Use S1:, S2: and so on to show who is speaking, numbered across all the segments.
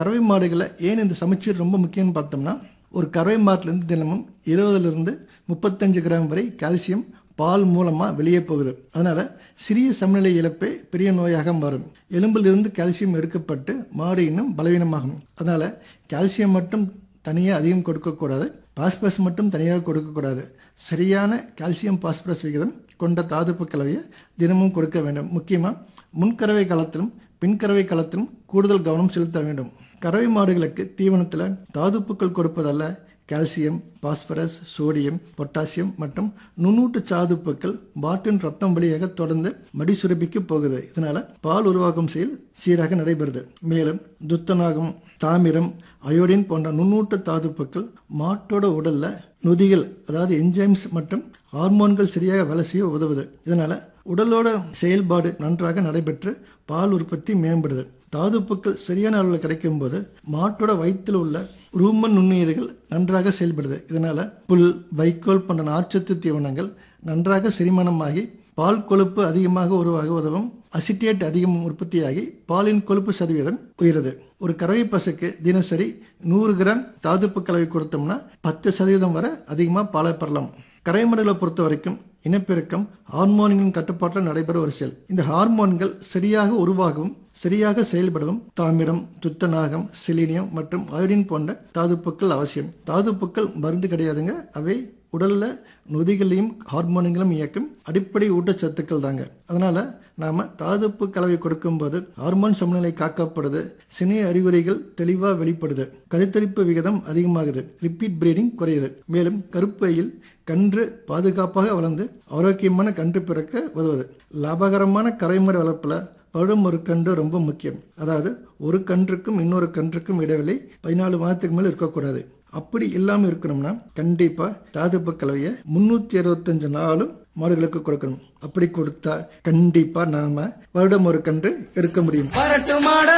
S1: கறவை மாடுகளை ஏன் இந்த சமச்சீர் ரொம்ப முக்கியம்னு பார்த்தோம்னா ஒரு கறவை மாட்டிலிருந்து தினமும் இருபதுலேருந்து முப்பத்தஞ்சு கிராம் வரை கால்சியம் பால் மூலமாக வெளியே போகுது அதனால சிறிய சமநிலை இழப்பே பெரிய நோயாக மாறும் எலும்பிலிருந்து கால்சியம் எடுக்கப்பட்டு மாடு இன்னும் பலவீனமாகும் அதனால கால்சியம் மட்டும் தனியாக அதிகம் கொடுக்கக்கூடாது பாஸ்பரஸ் மட்டும் தனியாக கொடுக்கக்கூடாது சரியான கால்சியம் பாஸ்பரஸ் விகிதம் கொண்ட தாதுப்பு கலவையை தினமும் கொடுக்க வேண்டும் முக்கியமாக முன்கறவை காலத்திலும் பின்கறவை காலத்திலும் கூடுதல் கவனம் செலுத்த வேண்டும் கறவை மாடுகளுக்கு தீவனத்தில் தாதுப்புக்கள் கொடுப்பதல்ல கால்சியம் பாஸ்பரஸ் சோடியம் பொட்டாசியம் மற்றும் நுண்ணூட்டு சாதுப்புக்கள் பாட்டின் ரத்தம் வழியாக தொடர்ந்து மடி சுரப்பிக்கு போகுது இதனால பால் உருவாக்கும் செயல் சீராக நடைபெறுது மேலும் துத்தநாகம் தாமிரம் அயோடின் போன்ற நுண்ணூட்ட தாதுப்புக்கள் மாட்டோட உடல்ல நொதிகள் அதாவது என்ஜைம்ஸ் மற்றும் ஹார்மோன்கள் சரியாக வேலை செய்ய உதவுது இதனால உடலோட செயல்பாடு நன்றாக நடைபெற்று பால் உற்பத்தி மேம்படுது தாதுப்புக்கள் சரியான அளவில் கிடைக்கும் போது மாட்டோட வயிற்றில் உள்ள ரூமன் நுண்ணுயிர்கள் நன்றாக செயல்படுது இதனால புல் வைக்கோல் போன்ற நார்ச்சத்து தீவனங்கள் நன்றாக செரிமானமாகி பால் கொழுப்பு அதிகமாக உருவாக உதவும் அசிட்டேட் அதிகம் உற்பத்தியாகி பாலின் கொழுப்பு சதவீதம் உயருது ஒரு கறவை பசுக்கு தினசரி நூறு கிராம் தாதுப்பு கலவை கொடுத்தோம்னா பத்து சதவீதம் வரை அதிகமாக பாலை பெறலாம் கறவை மாடுகளை பொறுத்த வரைக்கும் இனப்பெருக்கம் ஹார்மோன்களின் கட்டுப்பாட்டில் நடைபெற ஒரு செயல் இந்த ஹார்மோன்கள் சரியாக உருவாகவும் சரியாக செயல்படவும் தாமிரம் துத்தநாகம் செலினியம் மற்றும் அயோடின் போன்ற தாதுப்புக்கள் அவசியம் தாதுப்புக்கள் மருந்து கிடையாதுங்க அவை உடல்ல நொதிகளையும் ஹார்மோன்களும் இயக்கும் அடிப்படை ஊட்டச்சத்துக்கள் தாங்க அதனால நாம தாதுப்பு கலவை கொடுக்கும்போது ஹார்மோன் சமநிலை காக்கப்படுது சினை அறிகுறிகள் தெளிவாக வெளிப்படுது கருத்தரிப்பு விகிதம் அதிகமாகுது ரிப்பீட் பிரீடிங் குறையுது மேலும் கருப்பையில் கன்று பாதுகாப்பாக வளர்ந்து ஆரோக்கியமான கன்று பிறக்க உதவுது லாபகரமான கரைமுறை வளர்ப்புல பழும் ஒரு கன்று ரொம்ப முக்கியம் அதாவது ஒரு கன்றுக்கும் இன்னொரு கன்றுக்கும் இடைவெளி பதினாலு மாதத்துக்கு மேல இருக்கக்கூடாது அப்படி இல்லாமல் இருக்கணும்னா கண்டிப்பா தாதுப்பு கலவையை முன்னூத்தி அறுபத்தஞ்சு நாளும் மாடுகளுக்கு கொடுக்கணும் அப்படி கொடுத்தா கண்டிப்பா நாம வருடம் ஒரு கன்று எடுக்க முடியும்
S2: வரட்டு மாடா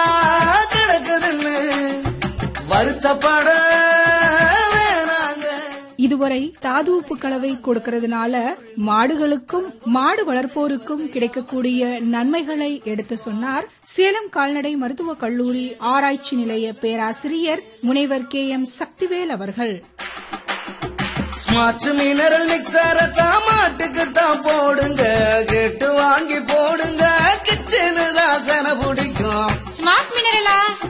S2: கிடக்குதுன்னு வருத்தப்பட வேணாங்க
S3: இதுவரை தாது உப்பு கலவை கொடுக்கறதுனால மாடுகளுக்கும் மாடு வளர்ப்போருக்கும் கிடைக்கக்கூடிய நன்மைகளை எடுத்து சொன்னார் சேலம் கால்நடை மருத்துவக் கல்லூரி ஆராய்ச்சி நிலைய பேராசிரியர் முனைவர் கே எம் சக்திவேல் அவர்கள்
S2: ஸ்மார்ட் மினரல் மிக்சரை தான் மாட்டுக்கு தான் போடுங்க கேட்டு வாங்கி போடுங்க கிச்சனு தாசனை பிடிக்கும்
S4: ஸ்மார்ட் மினரலா